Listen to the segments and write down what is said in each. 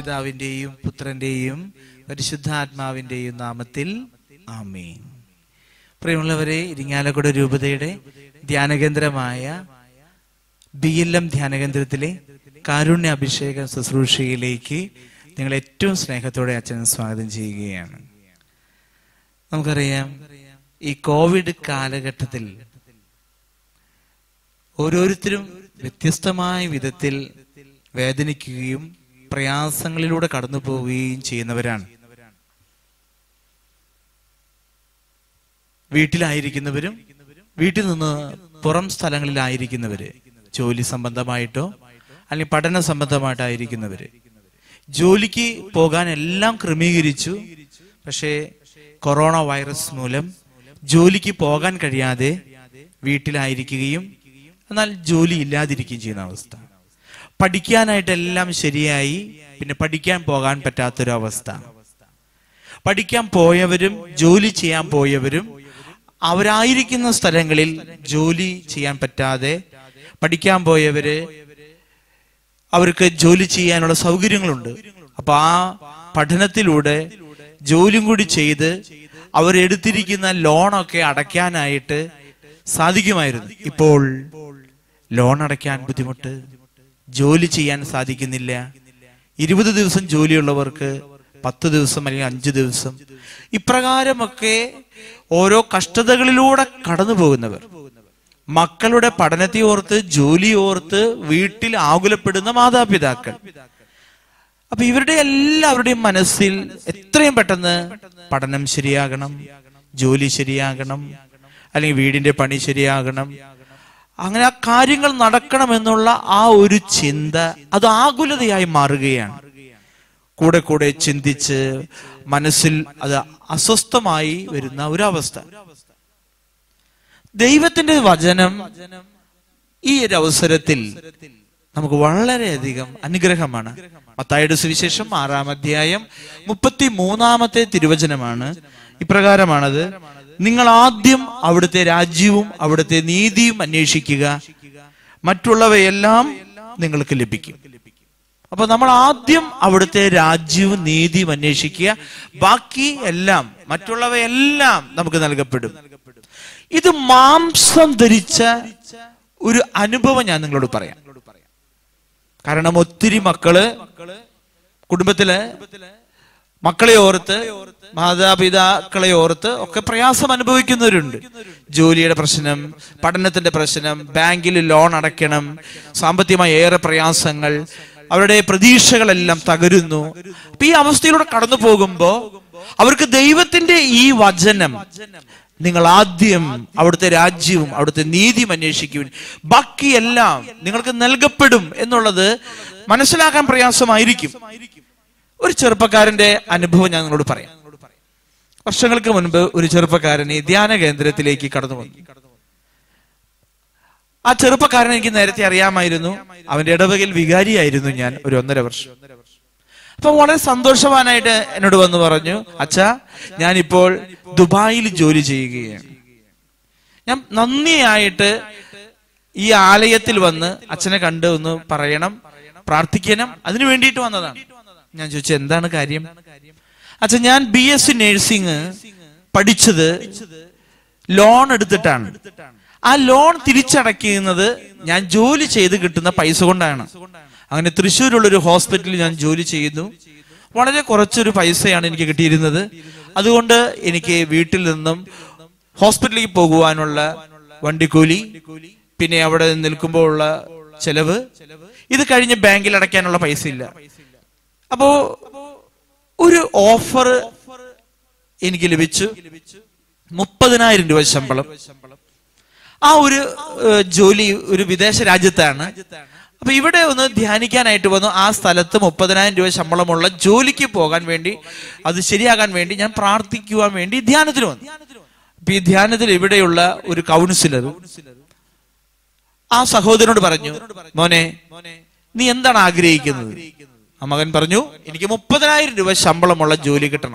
പിതാവിന്റെയും പുത്രന്റെയും പരിശുദ്ധാത്മാവിന്റെയും നാമത്തിൽ ആമീൻ പ്രിയമുള്ളവരെ ഇരിങ്ങാലക്കുട രൂപതയുടെ ധ്യാനകേന്ദ്രമായ ബി എൽ എം ധ്യാനകേന്ദ്രത്തിലെ കാരുണ്യ അഭിഷേക ശുശ്രൂഷയിലേക്ക് നിങ്ങൾ ഏറ്റവും സ്നേഹത്തോടെ അച്ഛൻ സ്വാഗതം ചെയ്യുകയാണ് നമുക്കറിയാം ഈ കോവിഡ് കാലഘട്ടത്തിൽ ഓരോരുത്തരും വ്യത്യസ്തമായ വിധത്തിൽ വേദനിക്കുകയും പ്രയാസങ്ങളിലൂടെ കടന്നു പോവുകയും ചെയ്യുന്നവരാണ് വീട്ടിലായിരിക്കുന്നവരും വീട്ടിൽ നിന്ന് പുറം സ്ഥലങ്ങളിലായിരിക്കുന്നവര് ജോലി സംബന്ധമായിട്ടോ അല്ലെങ്കിൽ പഠന സംബന്ധമായിട്ടായിരിക്കുന്നവര് ജോലിക്ക് പോകാൻ എല്ലാം ക്രമീകരിച്ചു പക്ഷേ കൊറോണ വൈറസ് മൂലം ജോലിക്ക് പോകാൻ കഴിയാതെ വീട്ടിലായിരിക്കുകയും എന്നാൽ ജോലി ഇല്ലാതിരിക്കുകയും ചെയ്യുന്ന അവസ്ഥ പഠിക്കാനായിട്ടെല്ലാം ശരിയായി പിന്നെ പഠിക്കാൻ പോകാൻ പറ്റാത്തൊരവസ്ഥ പഠിക്കാൻ പോയവരും ജോലി ചെയ്യാൻ പോയവരും അവരായിരിക്കുന്ന സ്ഥലങ്ങളിൽ ജോലി ചെയ്യാൻ പറ്റാതെ പഠിക്കാൻ പോയവര് അവർക്ക് ജോലി ചെയ്യാനുള്ള സൗകര്യങ്ങളുണ്ട് അപ്പൊ ആ പഠനത്തിലൂടെ ജോലിയും കൂടി ചെയ്ത് അവരെടുത്തിരിക്കുന്ന ലോണൊക്കെ അടയ്ക്കാനായിട്ട് സാധിക്കുമായിരുന്നു ഇപ്പോൾ ലോൺ അടയ്ക്കാൻ ബുദ്ധിമുട്ട് ജോലി ചെയ്യാൻ സാധിക്കുന്നില്ല ഇരുപത് ദിവസം ജോലിയുള്ളവർക്ക് പത്ത് ദിവസം അല്ലെങ്കിൽ അഞ്ച് ദിവസം ഇപ്രകാരമൊക്കെ ഓരോ കഷ്ടതകളിലൂടെ കടന്നു പോകുന്നവർ മക്കളുടെ പഠനത്തെ ഓർത്ത് ജോലി ഓർത്ത് വീട്ടിൽ ആകുലപ്പെടുന്ന മാതാപിതാക്കൾ അപ്പൊ ഇവരുടെ എല്ലാവരുടെയും മനസ്സിൽ എത്രയും പെട്ടെന്ന് പഠനം ശരിയാകണം ജോലി ശരിയാകണം അല്ലെങ്കിൽ വീടിന്റെ പണി ശരിയാകണം അങ്ങനെ ആ കാര്യങ്ങൾ നടക്കണമെന്നുള്ള ആ ഒരു ചിന്ത അത് ആകുലതയായി മാറുകയാണ് കൂടെ കൂടെ ചിന്തിച്ച് മനസ്സിൽ അത് അസ്വസ്ഥമായി വരുന്ന ഒരവസ്ഥ ദൈവത്തിന്റെ വചനം ഈ ഒരു അവസരത്തിൽ നമുക്ക് വളരെയധികം അനുഗ്രഹമാണ് മത്തായുടെ സുവിശേഷം ആറാം അധ്യായം മുപ്പത്തി മൂന്നാമത്തെ തിരുവചനമാണ് ഇപ്രകാരമാണത് നിങ്ങൾ ആദ്യം അവിടുത്തെ രാജ്യവും അവിടുത്തെ നീതിയും അന്വേഷിക്കുക മറ്റുള്ളവയെല്ലാം നിങ്ങൾക്ക് ലഭിക്കും അപ്പൊ നമ്മൾ ആദ്യം അവിടുത്തെ രാജ്യവും നീതിയും അന്വേഷിക്കുക ബാക്കി എല്ലാം മറ്റുള്ളവയെല്ലാം നമുക്ക് നൽകപ്പെടും ഇത് മാംസം ധരിച്ച ഒരു അനുഭവം ഞാൻ നിങ്ങളോട് പറയാം കാരണം ഒത്തിരി മക്കള് കുടുംബത്തില് മക്കളെ ഓർത്ത് മാതാപിതാക്കളെ ഓർത്ത് ഒക്കെ പ്രയാസം അനുഭവിക്കുന്നവരുണ്ട് ജോലിയുടെ പ്രശ്നം പഠനത്തിന്റെ പ്രശ്നം ബാങ്കിൽ ലോൺ അടയ്ക്കണം സാമ്പത്തികമായ ഏറെ പ്രയാസങ്ങൾ അവരുടെ പ്രതീക്ഷകളെല്ലാം തകരുന്നു അപ്പൊ ഈ അവസ്ഥയിലൂടെ കടന്നു പോകുമ്പോ അവർക്ക് ദൈവത്തിന്റെ ഈ വചനം നിങ്ങൾ ആദ്യം അവിടുത്തെ രാജ്യവും അവിടുത്തെ നീതിയും അന്വേഷിക്കുവിൻ ബാക്കിയെല്ലാം നിങ്ങൾക്ക് നൽകപ്പെടും എന്നുള്ളത് മനസ്സിലാക്കാൻ പ്രയാസമായിരിക്കും ഒരു ചെറുപ്പക്കാരന്റെ അനുഭവം ഞാൻ നിങ്ങളോട് പറയാം വർഷങ്ങൾക്ക് മുൻപ് ഒരു ചെറുപ്പക്കാരൻ ഈ ധ്യാന കേന്ദ്രത്തിലേക്ക് കടന്നു വന്നു ആ ചെറുപ്പക്കാരൻ എനിക്ക് നേരത്തെ അറിയാമായിരുന്നു അവന്റെ ഇടവകയിൽ വികാരിയായിരുന്നു ഞാൻ ഒരു ഒന്നര വർഷം അപ്പൊ വളരെ സന്തോഷവാനായിട്ട് എന്നോട് വന്ന് പറഞ്ഞു അച്ഛാ ഞാനിപ്പോൾ ദുബായിൽ ജോലി ചെയ്യുകയാണ് ഞാൻ നന്ദിയായിട്ട് ഈ ആലയത്തിൽ വന്ന് അച്ഛനെ കണ്ട് ഒന്ന് പറയണം പ്രാർത്ഥിക്കണം അതിനു വേണ്ടിയിട്ട് വന്നതാണ് ഞാൻ ചോദിച്ചു എന്താണ് കാര്യം അച്ഛൻ ഞാൻ ബി എസ് സി നഴ്സിംഗ് പഠിച്ചത് ലോൺ എടുത്തിട്ടാണ് ആ ലോൺ തിരിച്ചടയ്ക്കുന്നത് ഞാൻ ജോലി ചെയ്ത് കിട്ടുന്ന പൈസ കൊണ്ടാണ് അങ്ങനെ തൃശ്ശൂരുള്ള ഒരു ഹോസ്പിറ്റലിൽ ഞാൻ ജോലി ചെയ്യുന്നു വളരെ കുറച്ചൊരു പൈസയാണ് എനിക്ക് കിട്ടിയിരുന്നത് അതുകൊണ്ട് എനിക്ക് വീട്ടിൽ നിന്നും ഹോസ്പിറ്റലിലേക്ക് പോകുവാനുള്ള വണ്ടിക്കൂലി പിന്നെ അവിടെ നിൽക്കുമ്പോൾ ഉള്ള ചെലവ് ഇത് കഴിഞ്ഞ് ബാങ്കിൽ അടയ്ക്കാനുള്ള പൈസ ഇല്ല അപ്പോ ഒരു ഓഫർ എനിക്ക് ലഭിച്ചു മുപ്പതിനായിരം രൂപ ശമ്പളം ആ ഒരു ഏഹ്, ജോലി ഒരു വിദേശ രാജ്യത്താണ് അപ്പൊ ഇവിടെ ഒന്ന് ധ്യാനിക്കാനായിട്ട് വന്നു ആ സ്ഥലത്ത് മുപ്പതിനായിരം രൂപ ശമ്പളമുള്ള ജോലിക്ക് പോകാൻ വേണ്ടി അത് ശരിയാകാൻ വേണ്ടി ഞാൻ പ്രാർത്ഥിക്കുവാൻ വേണ്ടി ധ്യാനത്തിന് വന്നു അപ്പൊ ഈ ധ്യാനത്തിൽ ഇവിടെയുള്ള ഒരു കൗൺസിലർ ആ സഹോദരനോട് പറഞ്ഞു മോനെ നീ എന്താണ് ആഗ്രഹിക്കുന്നത് ആ മകൻ പറഞ്ഞു എനിക്ക് മുപ്പതിനായിരം രൂപ ശമ്പളമുള്ള ജോലി കിട്ടണം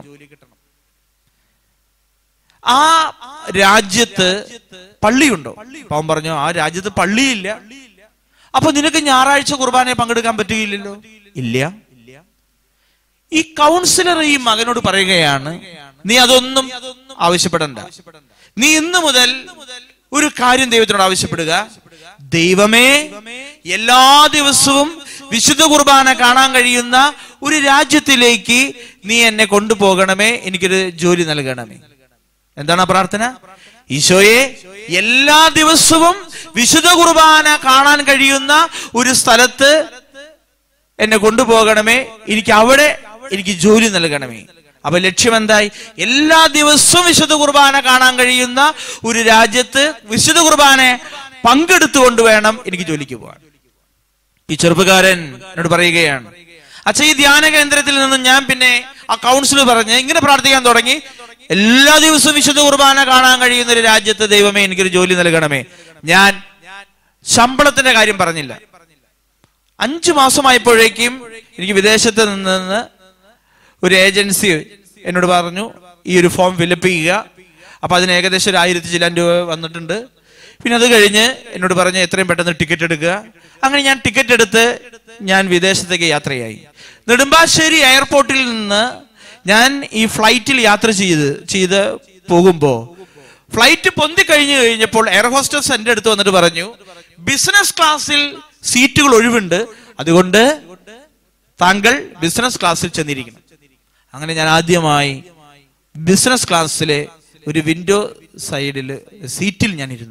ആ രാജ്യത്ത് പള്ളിയുണ്ടോ അപ്പൊ അവൻ പറഞ്ഞു ആ രാജ്യത്ത് പള്ളിയില്ല അപ്പൊ നിനക്ക് ഞായറാഴ്ച കുർബാനയെ പങ്കെടുക്കാൻ പറ്റുകയില്ലല്ലോ ഇല്ല ഈ കൗൺസിലർ ഈ മകനോട് പറയുകയാണ് നീ അതൊന്നും ആവശ്യപ്പെടണ്ട നീ ഇന്ന് മുതൽ ഒരു കാര്യം ദൈവത്തിനോട് ആവശ്യപ്പെടുക ദൈവമേ എല്ലാ ദിവസവും വിശുദ്ധ കുർബാന കാണാൻ കഴിയുന്ന ഒരു രാജ്യത്തിലേക്ക് നീ എന്നെ കൊണ്ടുപോകണമേ എനിക്കൊരു ജോലി നൽകണമേ എന്താണ് ആ പ്രാർത്ഥന ഈശോയെ എല്ലാ ദിവസവും വിശുദ്ധ കുർബാന കാണാൻ കഴിയുന്ന ഒരു സ്ഥലത്ത് എന്നെ കൊണ്ടുപോകണമേ എനിക്ക് അവിടെ എനിക്ക് ജോലി നൽകണമേ അപ്പൊ ലക്ഷ്യം എന്തായി എല്ലാ ദിവസവും വിശുദ്ധ കുർബാന കാണാൻ കഴിയുന്ന ഒരു രാജ്യത്ത് വിശുദ്ധ കുർബാന പങ്കെടുത്തുകൊണ്ട് വേണം എനിക്ക് ജോലിക്ക് പോകാൻ ഈ ചെറുപ്പക്കാരൻ എന്നോട് പറയുകയാണ് അച്ഛ ഈ ധ്യാന കേന്ദ്രത്തിൽ നിന്നും ഞാൻ പിന്നെ ആ കൗൺസിൽ പറഞ്ഞ് ഇങ്ങനെ പ്രാർത്ഥിക്കാൻ തുടങ്ങി എല്ലാ ദിവസവും വിശുദ്ധ കുർബാന കാണാൻ കഴിയുന്ന ഒരു രാജ്യത്ത് ദൈവമേ എനിക്കൊരു ജോലി നൽകണമേ ഞാൻ ശമ്പളത്തിന്റെ കാര്യം പറഞ്ഞില്ല അഞ്ചു മാസമായപ്പോഴേക്കും എനിക്ക് വിദേശത്ത് നിന്ന് ഒരു ഏജൻസി എന്നോട് പറഞ്ഞു ഈ ഒരു ഫോം ഫിലപ്പ് ചെയ്യുക അപ്പൊ അതിന് ഏകദേശം ഒരു ആയിരത്തി ചില്ലാൻ രൂപ വന്നിട്ടുണ്ട് പിന്നെ അത് കഴിഞ്ഞ് എന്നോട് പറഞ്ഞു എത്രയും പെട്ടെന്ന് ടിക്കറ്റ് എടുക്കുക അങ്ങനെ ഞാൻ ടിക്കറ്റ് എടുത്ത് ഞാൻ വിദേശത്തേക്ക് യാത്രയായി നെടുമ്പാശ്ശേരി എയർപോർട്ടിൽ നിന്ന് ഞാൻ ഈ ഫ്ലൈറ്റിൽ യാത്ര ചെയ്ത് ചെയ്ത് പോകുമ്പോ ഫ്ലൈറ്റ് പൊന്തി കഴിഞ്ഞു കഴിഞ്ഞപ്പോൾ എയർ ഹോസ്റ്റസ് എന്റെ അടുത്ത് വന്നിട്ട് പറഞ്ഞു ബിസിനസ് ക്ലാസ്സിൽ സീറ്റുകൾ ഒഴിവുണ്ട് അതുകൊണ്ട് താങ്കൾ ബിസിനസ് ക്ലാസ്സിൽ ചെന്നിരിക്കണം അങ്ങനെ ഞാൻ ആദ്യമായി ബിസിനസ് ക്ലാസ്സിലെ ഒരു വിൻഡോ സൈഡിൽ സീറ്റിൽ ഞാൻ ഇരുന്നു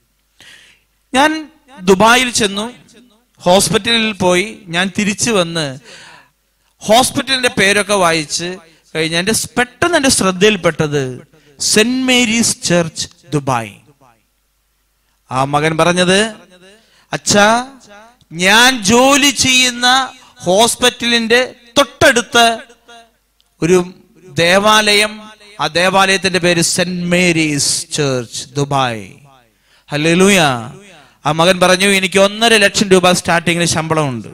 ഞാൻ ദുബായിൽ ചെന്നു ഹോസ്പിറ്റലിൽ പോയി ഞാൻ തിരിച്ചു വന്ന് ഹോസ്പിറ്റലിന്റെ പേരൊക്കെ വായിച്ച് കഴിഞ്ഞ് എന്റെ പെട്ടെന്ന് എന്റെ ശ്രദ്ധയിൽപ്പെട്ടത് സെന്റ് മേരീസ് ചർച്ച് ദുബായ് ആ മകൻ പറഞ്ഞത് അച്ഛാ ഞാൻ ജോലി ചെയ്യുന്ന ഹോസ്പിറ്റലിന്റെ തൊട്ടടുത്ത് ഒരു ദേവാലയം ആ ദേവാലയത്തിന്റെ പേര് Saint Mary's church Dubai hallelujah ആ മകൻ പറഞ്ഞു എനിക്ക് ഒന്നര ലക്ഷം രൂപ സ്റ്റാർട്ടിങ്ങിൽ ശമ്പളമുണ്ട്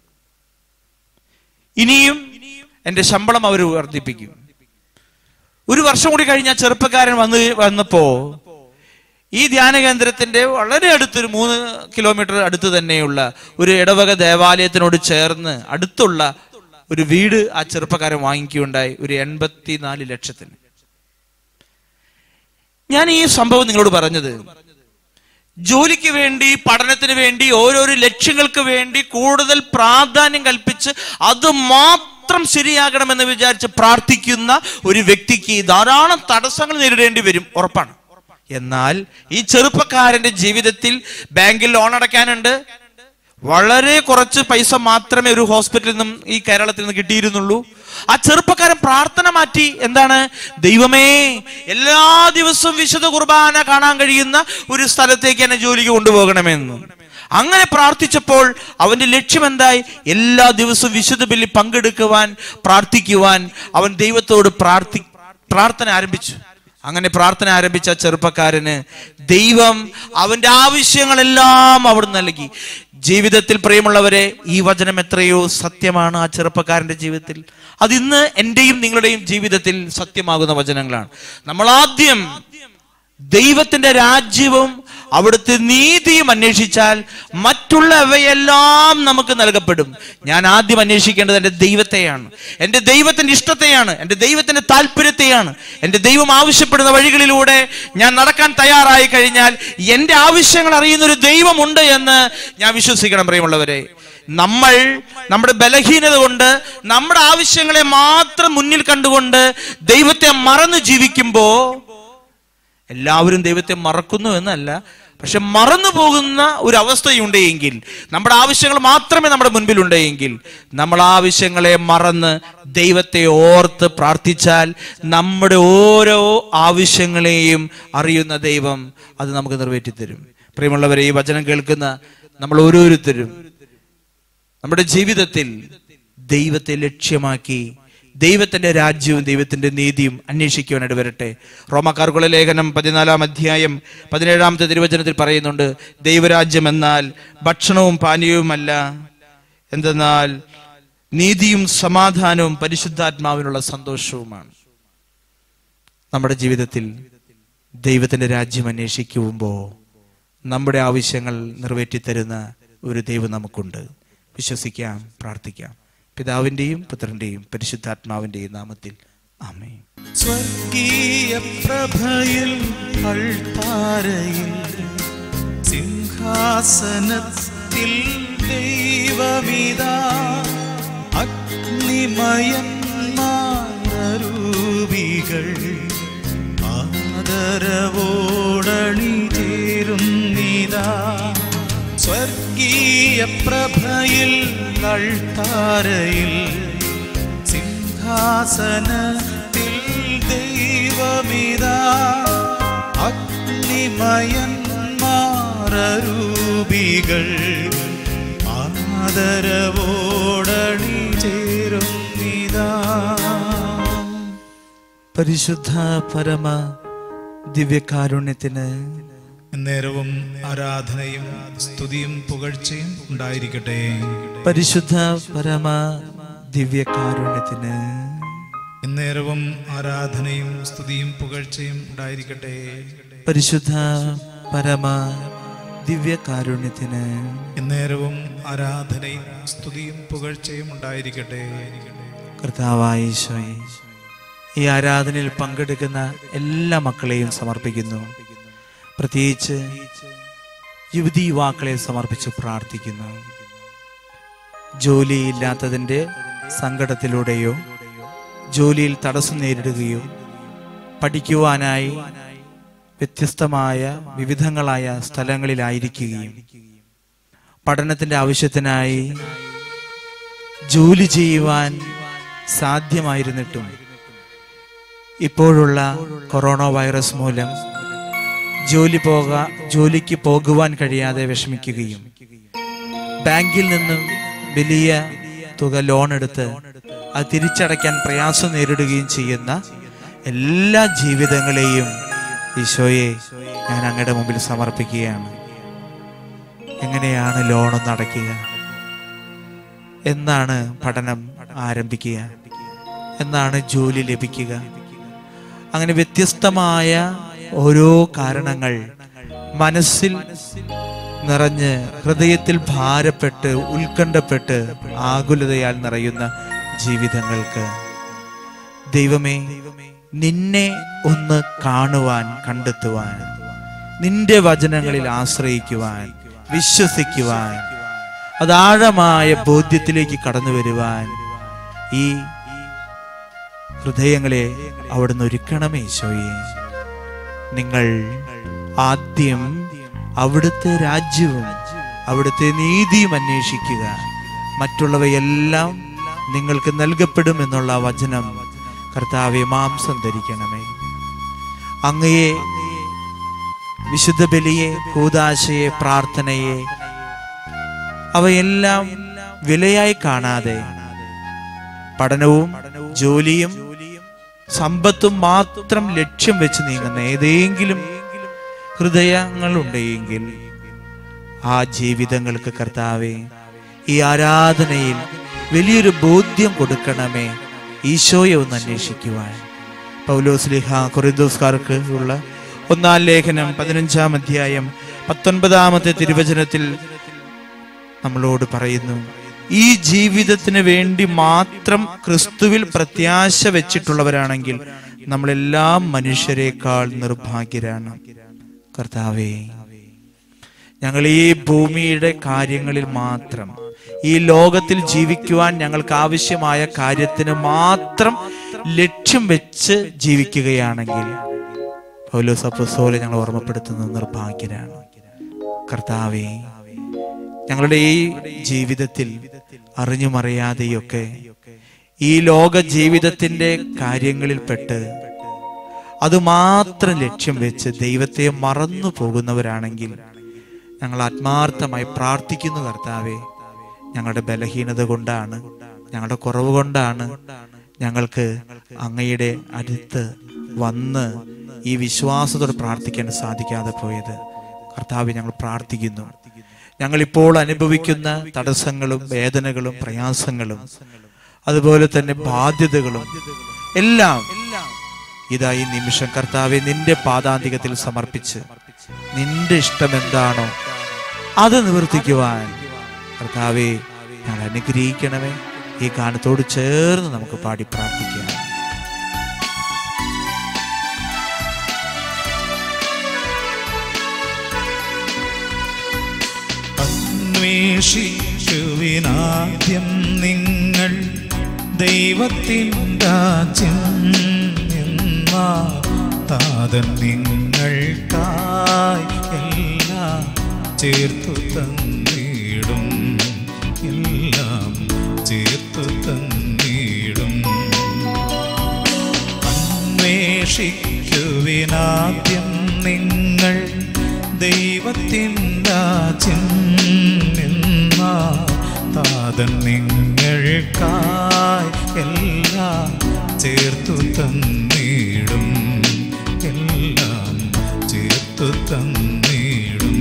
ഇനിയും എന്റെ ശമ്പളം അവർ വർദ്ധിപ്പിക്കും ഒരു വർഷം കൂടി കഴിഞ്ഞ ചെറുപ്പക്കാരൻ വന്ന് വന്നപ്പോ ഈ ധ്യാന കേന്ദ്രത്തിന്റെ വളരെ അടുത്തൊരു മൂന്ന് കിലോമീറ്റർ അടുത്ത് തന്നെയുള്ള ഒരു ഇടവക ദേവാലയത്തിനോട് ചേർന്ന് അടുത്തുള്ള ഒരു വീട് ആ ചെറുപ്പക്കാരൻ വാങ്ങിക്കുകയുണ്ടായി ഒരു എൺപത്തിനാല് ലക്ഷത്തിന് ഞാൻ ഈ സംഭവം നിങ്ങളോട് പറഞ്ഞത് ജോലിക്ക് വേണ്ടി പഠനത്തിന് വേണ്ടി ഓരോരോ ലക്ഷ്യങ്ങൾക്ക് വേണ്ടി കൂടുതൽ പ്രാധാന്യം കൽപ്പിച്ച് അത് മാത്രം ശരിയാകണമെന്ന് വിചാരിച്ച് പ്രാർത്ഥിക്കുന്ന ഒരു വ്യക്തിക്ക് ധാരാളം തടസ്സങ്ങൾ നേരിടേണ്ടി വരും ഉറപ്പാണ് എന്നാൽ ഈ ചെറുപ്പക്കാരന്റെ ജീവിതത്തിൽ ബാങ്കിൽ ലോൺ അടയ്ക്കാനുണ്ട് വളരെ കുറച്ച് പൈസ മാത്രമേ ഒരു ഹോസ്പിറ്റലിൽ നിന്നും ഈ കേരളത്തിൽ നിന്ന് കിട്ടിയിരുന്നുള്ളൂ ആ ചെറുപ്പക്കാരൻ പ്രാർത്ഥന മാറ്റി എന്താണ് ദൈവമേ എല്ലാ ദിവസവും വിശുദ്ധ കുർബാന കാണാൻ കഴിയുന്ന ഒരു സ്ഥലത്തേക്ക് എന്നെ ജോലിക്ക് കൊണ്ടുപോകണമെന്ന് അങ്ങനെ പ്രാർത്ഥിച്ചപ്പോൾ അവന്റെ ലക്ഷ്യം എന്തായി എല്ലാ ദിവസവും വിശുദ്ധ ബലി പങ്കെടുക്കുവാൻ പ്രാർത്ഥിക്കുവാൻ അവൻ ദൈവത്തോട് പ്രാർത്ഥി പ്രാർത്ഥന ആരംഭിച്ചു അങ്ങനെ പ്രാർത്ഥന ആരംഭിച്ച ആ ചെറുപ്പക്കാരന് ദൈവം അവന്റെ ആവശ്യങ്ങളെല്ലാം അവിടെ നൽകി ജീവിതത്തിൽ പ്രിയമുള്ളവരെ ഈ വചനം എത്രയോ സത്യമാണ് ആ ചെറുപ്പക്കാരന്റെ ജീവിതത്തിൽ അതിന്ന് എന്റെയും നിങ്ങളുടെയും ജീവിതത്തിൽ സത്യമാകുന്ന വചനങ്ങളാണ് നമ്മൾ ആദ്യം ദൈവത്തിന്റെ രാജ്യവും അവിടുത്തെ നീതിയും അന്വേഷിച്ചാൽ മറ്റുള്ളവയെല്ലാം നമുക്ക് നൽകപ്പെടും ഞാൻ ആദ്യം അന്വേഷിക്കേണ്ടത് എൻ്റെ ദൈവത്തെയാണ് എൻ്റെ ദൈവത്തിന്റെ ഇഷ്ടത്തെയാണ് എൻ്റെ ദൈവത്തിന്റെ താല്പര്യത്തെയാണ് എൻ്റെ ദൈവം ആവശ്യപ്പെടുന്ന വഴികളിലൂടെ ഞാൻ നടക്കാൻ തയ്യാറായി കഴിഞ്ഞാൽ എൻ്റെ ആവശ്യങ്ങൾ അറിയുന്ന ഒരു ദൈവമുണ്ട് എന്ന് ഞാൻ വിശ്വസിക്കണം പ്രിയമുള്ളവരെ നമ്മൾ നമ്മുടെ ബലഹീനത കൊണ്ട് നമ്മുടെ ആവശ്യങ്ങളെ മാത്രം മുന്നിൽ കണ്ടുകൊണ്ട് ദൈവത്തെ മറന്നു ജീവിക്കുമ്പോ എല്ലാവരും ദൈവത്തെ മറക്കുന്നു എന്നല്ല പക്ഷെ മറന്നു പോകുന്ന ഒരു അവസ്ഥയുണ്ട് എങ്കിൽ നമ്മുടെ ആവശ്യങ്ങൾ മാത്രമേ നമ്മുടെ മുൻപിൽ ഉണ്ടെങ്കിൽ നമ്മൾ ആവശ്യങ്ങളെ മറന്ന് ദൈവത്തെ ഓർത്ത് പ്രാർത്ഥിച്ചാൽ നമ്മുടെ ഓരോ ആവശ്യങ്ങളെയും അറിയുന്ന ദൈവം അത് നമുക്ക് നിറവേറ്റിത്തരും പ്രിയമുള്ളവരെ ഈ വചനം കേൾക്കുന്ന നമ്മൾ ഓരോരുത്തരും നമ്മുടെ ജീവിതത്തിൽ ദൈവത്തെ ലക്ഷ്യമാക്കി ദൈവത്തിന്റെ രാജ്യവും ദൈവത്തിന്റെ നീതിയും അന്വേഷിക്കുവാനായിട്ട് വരട്ടെ റോമക്കാർക്കുള്ള ലേഖനം പതിനാലാം അധ്യായം പതിനേഴാമത്തെ തിരുവചനത്തിൽ പറയുന്നുണ്ട് ദൈവരാജ്യം എന്നാൽ ഭക്ഷണവും പാനീയവുമല്ല എന്തെന്നാൽ നീതിയും സമാധാനവും പരിശുദ്ധാത്മാവിനുള്ള സന്തോഷവുമാണ് നമ്മുടെ ജീവിതത്തിൽ ദൈവത്തിന്റെ രാജ്യം അന്വേഷിക്കുമ്പോൾ നമ്മുടെ ആവശ്യങ്ങൾ നിറവേറ്റിത്തരുന്ന ഒരു ദൈവം നമുക്കുണ്ട് വിശ്വസിക്കാം പ്രാർത്ഥിക്കാം പിതാവിൻ്റെയും പുത്രൻ്റെയും പരിശുദ്ധാത്മാവിൻ്റെയും നാമത്തിൽ ആമേ സ്വർഗീയ പ്രഭയിൽ അൾത്താരയിൽ സിംഹാസനത്തിൽ ദൈവമിതാ അഗ്നിമയന്മാരൂപികൾ ആദരവോടണി ചേരുന്നിതാ സ്വർഗീയ പ്രഭയിൽ അൾത്താരയിൽ സിംഹാസനത്തിൽ ദൈവമിതാ അഗ്നിമയന്മാരൂപികൾ ആദരവോടണി ചേരുന്നിതാ പരിശുദ്ധ പരമ ദിവ്യകാരുണ്യത്തിന് നേരവും ആരാധനയും സ്തുതിയും പുകഴ്ചയും ഉണ്ടായിരിക്കട്ടെ പരിശുദ്ധ പരമ ദിവ്യകാരുണ്യത്തിന് എന്നേരവും ആരാധനയും സ്തുതിയും പുകഴ്ചയും ഉണ്ടായിരിക്കട്ടെ പരിശുദ്ധ പരമ ദിവ്യകാരുണ്യത്തിന് എന്നേരവും ആരാധനയും സ്തുതിയും പുകഴ്ചയും ഉണ്ടായിരിക്കട്ടെ കർത്താവായ ഈശോയെ ഈ ആരാധനയിൽ പങ്കെടുക്കുന്ന എല്ലാ മക്കളെയും സമർപ്പിക്കുന്നു പ്രത്യേകിച്ച് യുവതി യുവാക്കളെ സമർപ്പിച്ച് പ്രാർത്ഥിക്കുന്നു ജോലിയില്ലാത്തതിൻ്റെ സങ്കടത്തിലൂടെയോ ജോലിയിൽ തടസ്സം നേരിടുകയോ പഠിക്കുവാനായി വ്യത്യസ്തമായ വിവിധങ്ങളായ സ്ഥലങ്ങളിലായിരിക്കുകയും പഠനത്തിന്റെ ആവശ്യത്തിനായി ജോലി ചെയ്യുവാൻ സാധ്യമായിരുന്നിട്ടും ഇപ്പോഴുള്ള കൊറോണ വൈറസ് മൂലം ജോലി പോക ജോലിക്ക് പോകുവാൻ കഴിയാതെ വിഷമിക്കുകയും ബാങ്കിൽ നിന്നും വലിയ തുക ലോൺ എടുത്ത് അത് തിരിച്ചടയ്ക്കാൻ പ്രയാസം നേരിടുകയും ചെയ്യുന്ന എല്ലാ ജീവിതങ്ങളെയും ഈശോയെ ഞാൻ അങ്ങയുടെ മുമ്പിൽ സമർപ്പിക്കുകയാണ് എങ്ങനെയാണ് ലോണൊന്ന് അടയ്ക്കുക എന്നാണ് പഠനം ആരംഭിക്കുക എന്നാണ് ജോലി ലഭിക്കുക അങ്ങനെ വ്യത്യസ്തമായ ഓരോ കാരണങ്ങൾ മനസ്സിൽ നിറഞ്ഞ് ഹൃദയത്തിൽ ഭാരപ്പെട്ട് ഉത്കണ്ഠപ്പെട്ട് ആകുലതയാൽ നിറയുന്ന ജീവിതങ്ങൾക്ക് ദൈവമേ നിന്നെ ഒന്ന് കാണുവാൻ കണ്ടെത്തുവാൻ നിന്റെ വചനങ്ങളിൽ ആശ്രയിക്കുവാൻ വിശ്വസിക്കുവാൻ അതാഴമായ ബോധ്യത്തിലേക്ക് കടന്നു വരുവാൻ ഈ ഹൃദയങ്ങളെ അവിടുന്ന് ഒരുക്കണമേ ഈശോയെ നിങ്ങൾ ആദ്യം അവിടുത്തെ രാജ്യവും അവിടുത്തെ നീതിയും അന്വേഷിക്കുക മറ്റുള്ളവയെല്ലാം നിങ്ങൾക്ക് നൽകപ്പെടും എന്നുള്ള വചനം കർത്താവെ മാംസം ധരിക്കണമേ അങ്ങയെ വിശുദ്ധ ബലിയെ കൂതാശയെ പ്രാർത്ഥനയെ അവയെല്ലാം വിലയായി കാണാതെ പഠനവും ജോലിയും സമ്പത്തും മാത്രം ലക്ഷ്യം വെച്ച് നീങ്ങുന്ന ഏതെങ്കിലും ഹൃദയങ്ങളുണ്ടെങ്കിൽ ആ ജീവിതങ്ങൾക്ക് കർത്താവെ ഈ ആരാധനയിൽ വലിയൊരു ബോധ്യം കൊടുക്കണമേ ഈശോയെ ഒന്ന് അന്വേഷിക്കുവാൻ പൗലോസ്ലിഹ കൊറിന്തോസ്കാർക്ക് ഉള്ള ഒന്നാം ലേഖനം പതിനഞ്ചാം അധ്യായം പത്തൊൻപതാമത്തെ തിരുവചനത്തിൽ നമ്മളോട് പറയുന്നു ഈ ജീവിതത്തിന് വേണ്ടി മാത്രം ക്രിസ്തുവിൽ പ്രത്യാശ വെച്ചിട്ടുള്ളവരാണെങ്കിൽ നമ്മളെല്ലാം മനുഷ്യരെക്കാൾ നിർഭാഗ്യരാണ് കർത്താവേ ഞങ്ങൾ ഈ ഭൂമിയുടെ കാര്യങ്ങളിൽ മാത്രം ഈ ലോകത്തിൽ ജീവിക്കുവാൻ ഞങ്ങൾക്ക് ആവശ്യമായ കാര്യത്തിന് മാത്രം ലക്ഷ്യം വെച്ച് ജീവിക്കുകയാണെങ്കിൽ പൗലോസ് അപ്പോസ്തലനെ ഞങ്ങൾ ഓർമ്മപ്പെടുത്തുന്ന നിർഭാഗ്യരാണ് കർത്താവേ ഞങ്ങളുടെ ഈ ജീവിതത്തിൽ അറിഞ്ഞും അറിയാതെയൊക്കെ ഈ ലോക ജീവിതത്തിന്റെ കാര്യങ്ങളിൽപ്പെട്ട് അത് മാത്രം ലക്ഷ്യം വെച്ച് ദൈവത്തെ മറന്നു പോകുന്നവരാണെങ്കിൽ ഞങ്ങൾ ആത്മാർത്ഥമായി പ്രാർത്ഥിക്കുന്നു കർത്താവെ ഞങ്ങളുടെ ബലഹീനത കൊണ്ടാണ് ഞങ്ങളുടെ കുറവ് കൊണ്ടാണ് ഞങ്ങൾക്ക് അങ്ങയുടെ അടുത്ത് വന്ന് ഈ വിശ്വാസത്തോടെ പ്രാർത്ഥിക്കാൻ സാധിക്കാതെ പോയത് കർത്താവെ ഞങ്ങൾ പ്രാർത്ഥിക്കുന്നു ഞങ്ങൾ ഇപ്പോൾ അനുഭവിക്കുന്ന തടസ്സങ്ങളും വേദനകളും പ്രയാസങ്ങളും അതുപോലെ തന്നെ ബാധ്യതകളും എല്ലാം ഇതാ ഈ നിമിഷം കർത്താവെ നിന്റെ പാദാന്തികത്തിൽ സമർപ്പിച്ച് നിന്റെ ഇഷ്ടം എന്താണോ അത് നിവർത്തിക്കുവാൻ കർത്താവെ ഞങ്ങൾ അനുഗ്രഹിക്കണമേ ഈ ഗാനത്തോട് ചേർന്ന് നമുക്ക് പാടി പ്രാർത്ഥിക്കാം അന്വേഷിക്കുവിനാദ്യം നിങ്ങൾ ദൈവത്തിൻ രാജ്യം എന്ന താതൻ നിങ്ങൾക്കായി എല്ലാം ചേർത്തു തന്നിടും എല്ലാം ചേർത്തു തന്നിടും അന്വേഷിക്കുവിനാദ്യം നിങ്ങൾ ദൈവത്തിൻ രാജ്യം നിന്ന താതൻ നിങ്ങൾക്കായി എല്ലാം ചേർത്തു തന്നിടും എല്ലാം ചേർത്തു തന്നിടും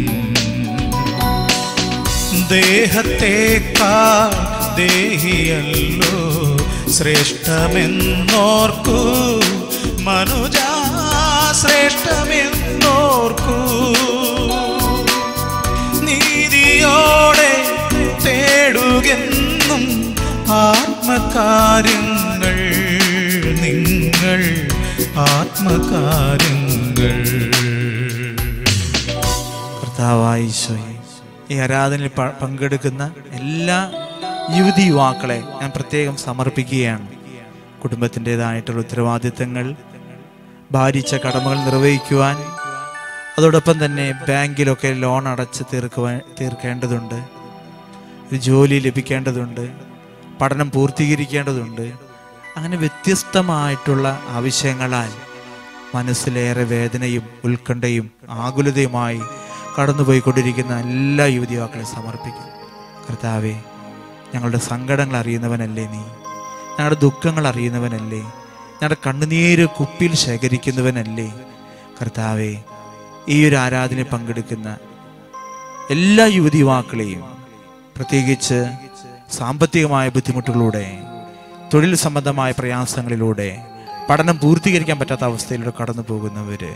ദേഹത്തേക്കാൾ ദേഹിയല്ലോ ശ്രേഷ്ഠമെന്നോർക്കൂ മനുജ ശ്രേഷ്ഠമെന്നോർക്കൂ നീതിയോടെ തേടുകെന്നും ആത്മകാര്യങ്ങൾ നിങ്ങൾ ആത്മകാര്യങ്ങൾ കർത്താവായ ഈശോയെ ഈ ആരാധനയിൽ പ- പങ്കെടുക്കുന്ന എല്ലാ യുവതി യുവാക്കളെ ഞാൻ പ്രത്യേകം സമർപ്പിക്കുകയാണ് കുടുംബത്തിൻ്റെതായിട്ടുള്ള ഉത്തരവാദിത്തങ്ങൾ ഭാരിച്ച കടമകൾ നിർവഹിക്കുവാൻ അതോടൊപ്പം തന്നെ ബാങ്കിലൊക്കെ ലോൺ അടച്ച് തീർക്കുവാൻ തീർക്കേണ്ടതുണ്ട് ഒരു ജോലി ലഭിക്കേണ്ടതുണ്ട് പഠനം പൂർത്തീകരിക്കേണ്ടതുണ്ട് അങ്ങനെ വ്യത്യസ്തമായിട്ടുള്ള ആവശ്യങ്ങളാൽ മനസ്സിലേറെ വേദനയും ഉത്കണ്ഠയും ആകുലതയുമായി കടന്നുപോയിക്കൊണ്ടിരിക്കുന്ന എല്ലാ യുവതി യുവാക്കളെ സമർപ്പിക്കും കർത്താവെ ഞങ്ങളുടെ സങ്കടങ്ങൾ അറിയുന്നവനല്ലേ നീ ഞങ്ങളുടെ ദുഃഖങ്ങൾ അറിയുന്നവനല്ലേ ഞങ്ങളുടെ കണ്ണുനീര് കുപ്പിയിൽ ശേഖരിക്കുന്നവനല്ലേ കർത്താവെ ഈ ഒരു ആരാധനയിൽ പങ്കെടുക്കുന്ന എല്ലാ യുവതി യുവാക്കളെയും പ്രത്യേകിച്ച് സാമ്പത്തികമായ ബുദ്ധിമുട്ടുകളിലൂടെ തൊഴിൽ സംബന്ധമായ പ്രയാസങ്ങളിലൂടെ പഠനം പൂർത്തീകരിക്കാൻ പറ്റാത്ത അവസ്ഥയിലൂടെ കടന്നു പോകുന്നവര്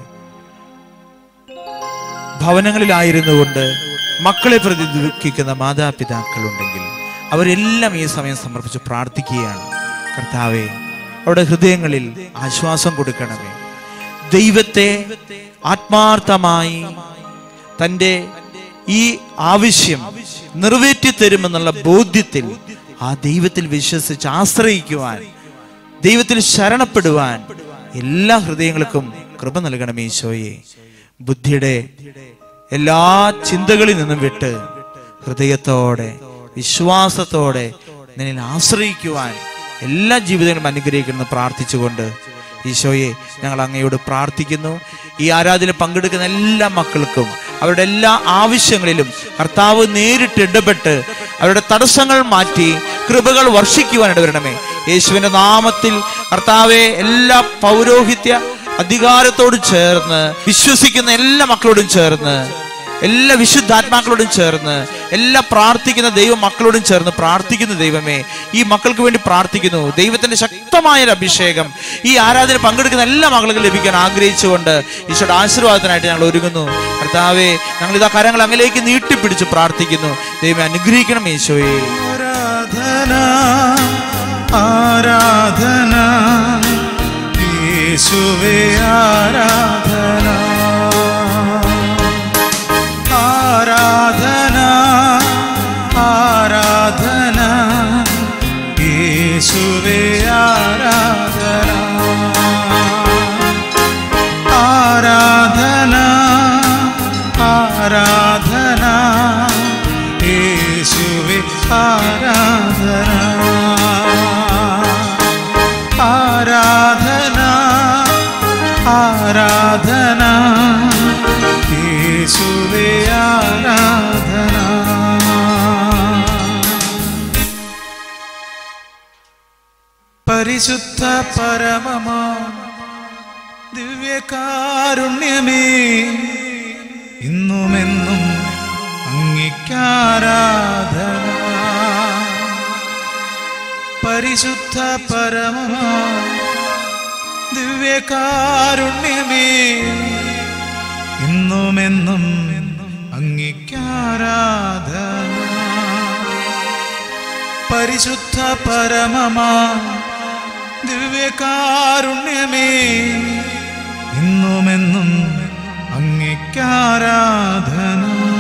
ഭവനങ്ങളിലായിരുന്നു കൊണ്ട് മക്കളെ പ്രതി ദുഃഖിക്കുന്ന മാതാപിതാക്കളുണ്ടെങ്കിൽ അവരെല്ലാം ഈ സമയം സമർപ്പിച്ച് പ്രാർത്ഥിക്കുകയാണ് കർത്താവെ അവരുടെ ഹൃദയങ്ങളിൽ ആശ്വാസം കൊടുക്കണമേ ദൈവത്തെ ആത്മാർത്ഥമായി തൻ്റെ ഈ ആവശ്യം നിറവേറ്റി തരുമെന്നുള്ള ബോധ്യത്തിൽ ആ ദൈവത്തിൽ വിശ്വസിച്ച് ആശ്രയിക്കുവാൻ ദൈവത്തിൽ ശരണപ്പെടുവാൻ എല്ലാ ഹൃദയങ്ങൾക്കും കൃപ നൽകണമേ ഈശോയെ ബുദ്ധിയുടെ എല്ലാ ചിന്തകളിൽ നിന്നും വിട്ട് ഹൃദയത്തോടെ വിശ്വാസത്തോടെ നിന്നിൽ ആശ്രയിക്കുവാൻ എല്ലാ ജീവിതങ്ങളും അനുഗ്രഹിക്കണമെന്ന് പ്രാർത്ഥിച്ചുകൊണ്ട് ഈശോയെ ഞങ്ങൾ അങ്ങയോട് പ്രാർത്ഥിക്കുന്നു ഈ ആരാധന പങ്കെടുക്കുന്ന എല്ലാ മക്കൾക്കും അവരുടെ എല്ലാ ആവശ്യങ്ങളിലും കർത്താവ് നേരിട്ട് ഇടപെട്ട് അവരുടെ തടസ്സങ്ങൾ മാറ്റി കൃപകൾ വർഷിക്കുവാനിട വരണമേ യേശുവിന്റെ നാമത്തിൽ കർത്താവെ എല്ലാ പൗരോഹിത്യ അധികാരത്തോട് ചേർന്ന് വിശ്വസിക്കുന്ന എല്ലാ മക്കളോടും ചേർന്ന് എല്ലാ വിശുദ്ധാത്മാക്കളോടും ചേർന്ന് എല്ലാ പ്രാർത്ഥിക്കുന്ന ദൈവ മക്കളോടും ചേർന്ന് പ്രാർത്ഥിക്കുന്ന ദൈവമേ ഈ മക്കൾക്ക് വേണ്ടി പ്രാർത്ഥിക്കുന്നു ദൈവത്തിന്റെ ശക്തമായ ഒരു അഭിഷേകം ഈ ആരാധന പങ്കെടുക്കുന്ന എല്ലാ മക്കൾക്കും ലഭിക്കാൻ ആഗ്രഹിച്ചുകൊണ്ട് ഈശോയുടെ ആശീർവാദത്തിനായിട്ട് ഞങ്ങൾ ഒരുങ്ങുന്നു കർത്താവെ ഞങ്ങൾ ഇതാ കരങ്ങൾ അങ്ങിലേക്ക് നീട്ടിപ്പിടിച്ച് പ്രാർത്ഥിക്കുന്നു ദൈവം അനുഗ്രഹിക്കണം ഈശോയെ ആരാധന ആരാധന യേശുവേ ആരാധന ആരാധന ആരാധന യേശുവേ ആരാധന ആരാധന ആരാധന യേശുവേ ആരാധന ആരാധന ആരാധന യേശുവേ ആരാധന പരിശുദ്ധ പരമമാ ദിവ്യകാരുണ്യമേ ഇന്നുമെന്നും അങ്ങിക്കാരാധന പരിശുദ്ധ പരമമാ ദിവ്യകാരുണ്യമേ ഇന്നുമെന്നും അങ്ങിക്കാരാധന പരിശുദ്ധ പരമമാ ദിവ്യകാരുണ്യമേ ഇന്നുമെന്നും അങ്ങേക്കാരാധന